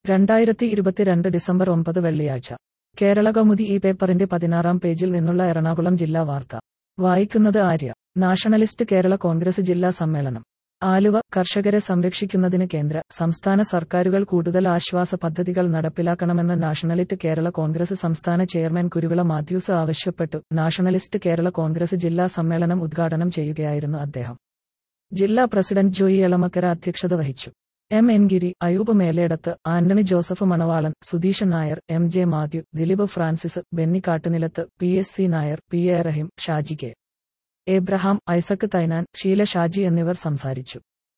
രണ്ടായിരത്തി ഇരുപത്തിരണ്ട് ഡിസംബർ ഒമ്പത് വെള്ളിയാഴ്ച കേരള കൗമുദി ഈ പേപ്പറിന്റെ പതിനാറാം പേജിൽ നിന്നുള്ള എറണാകുളം ജില്ലാ വാർത്ത വായിക്കുന്നത് ആര്യ നാഷണലിസ്റ്റ് കേരള കോൺഗ്രസ് ജില്ലാ സമ്മേളനം ആലുവ കർഷകരെ സംരക്ഷിക്കുന്നതിന് കേന്ദ്ര സംസ്ഥാന സർക്കാരുകൾ കൂടുതൽ ആശ്വാസ പദ്ധതികൾ നടപ്പിലാക്കണമെന്ന് നാഷണലിസ്റ്റ് കേരള കോൺഗ്രസ് സംസ്ഥാന ചെയർമാൻ കുരുവിള മാത്യൂസ് ആവശ്യപ്പെട്ടു നാഷണലിസ്റ്റ് കേരള കോൺഗ്രസ് ജില്ലാ സമ്മേളനം ഉദ്ഘാടനം ചെയ്യുകയായിരുന്നു അദ്ദേഹം ജില്ലാ പ്രസിഡന്റ് ജോയി എളമക്കര അധ്യക്ഷത വഹിച്ചു M N Giri Ayub Meledath Antony Joseph Manavalan Sudheeshan Nair M J Mathew Dileep Francis Benny Kattunilath P S C Nair P A Rahim Shaji K Abraham Isaac Thainan Sheela Shaji എന്നിവർ സംസാരിച്ചു